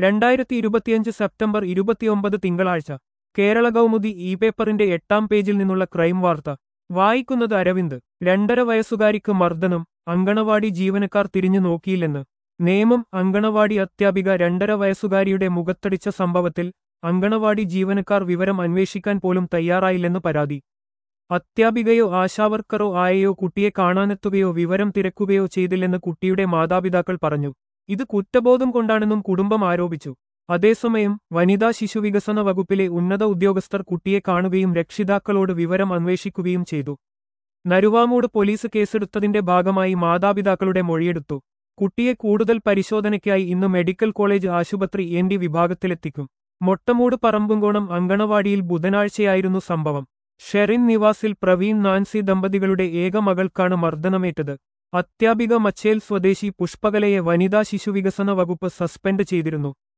രണ്ടായിരത്തി ഇരുപത്തിയഞ്ച് സെപ്റ്റംബർ ഇരുപത്തിയൊമ്പത് തിങ്കളാഴ്ച കേരള കൗമുദി ഇ പേപ്പറിന്റെ എട്ടാം പേജിൽ നിന്നുള്ള ക്രൈം വാർത്ത വായിക്കുന്നത് അരവിന്ദ് രണ്ടര വയസ്സുകാരിക്ക് മർദ്ദനം അങ്കണവാടി ജീവനക്കാർ തിരിഞ്ഞു നോക്കിയില്ലെന്ന് നേമം അങ്കണവാടി അധ്യാപിക രണ്ടര വയസ്സുകാരിയുടെ മുഖത്തടിച്ച സംഭവത്തിൽ അങ്കണവാടി ജീവനക്കാർ വിവരം അന്വേഷിക്കാൻ പോലും തയ്യാറായില്ലെന്ന് പരാതി അധ്യാപികയോ ആശാവർക്കറോ ആയെയോ കുട്ടിയെ കാണാനെത്തുകയോ വിവരം തിരക്കുകയോ ചെയ്തില്ലെന്ന് കുട്ടിയുടെ മാതാപിതാക്കൾ പറഞ്ഞു ഇത് കുറ്റബോധം കൊണ്ടാണെന്നും കുടുംബം ആരോപിച്ചു അതേസമയം വനിതാ ശിശുവികസന വകുപ്പിലെ ഉന്നത ഉദ്യോഗസ്ഥർ കുട്ടിയെ കാണുകയും രക്ഷിതാക്കളോട് വിവരം അന്വേഷിക്കുകയും ചെയ്തു നരുവാമൂട് പോലീസ് കേസെടുത്തതിന്റെ ഭാഗമായി മാതാപിതാക്കളുടെ മൊഴിയെടുത്തു കുട്ടിയെ കൂടുതൽ പരിശോധനയ്ക്കായി ഇന്ന് മെഡിക്കൽ കോളേജ് ആശുപത്രി എൻ ഡി വിഭാഗത്തിലെത്തിക്കും മൊട്ടമൂട് പറമ്പുംകോണം അങ്കണവാടിയിൽ ബുധനാഴ്ചയായിരുന്നു സംഭവം ഷെറിൻ നിവാസിൽ പ്രവീൺ നാൻസി ദമ്പതികളുടെ ഏക മകൾക്കാണ് മർദ്ദനമേറ്റത് അധ്യാപിക മച്ചേൽ സ്വദേശി പുഷ്പകലയെ വനിതാ ശിശുവികസന വകുപ്പ് സസ്പെൻഡ് ചെയ്തിരുന്നു